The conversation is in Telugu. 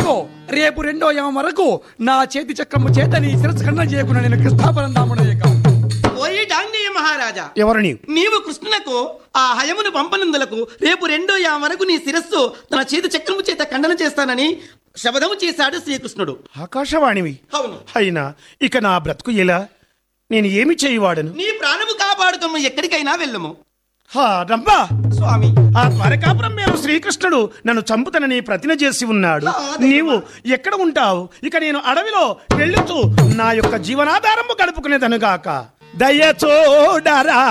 ఇదిగో రేపు రెండో యమ వరకు నా చేతి చక్రము చేత నీ శిరస్సు ఖండన చేయకుండా నేను కృష్ణాపరందాముడయ్యక ఓయి డాంగేయ మహారాజా ఎవరు నీవు నీవు కృష్ణునకు ఆ హయమును పంపనందులకు రేపు రెండో యా వరకు నీ శిరస్సు తన చేతి చక్రము చేత ఖండన చేస్తానని శబదము చేశాడు శ్రీకృష్ణుడు ఆకాశవాణివి అవును అయినా ఇక నా బ్రతుకు ఎలా నేను ఏమి చేయవాడను నీ ప్రాణము కాపాడుతున్న ఎక్కడికైనా వెళ్ళము హా రంపా స్వామి ఆ ద్వారకాపురం మీద శ్రీకృష్ణుడు నన్ను చంపుతనని ప్రతిన చేసి ఉన్నాడు నీవు ఎక్కడ ఉంటావు ఇక నేను అడవిలో వెళ్ళుతూ నా యొక్క జీవనాధారము గడుపుకునేదనుగాక దయ చూడరా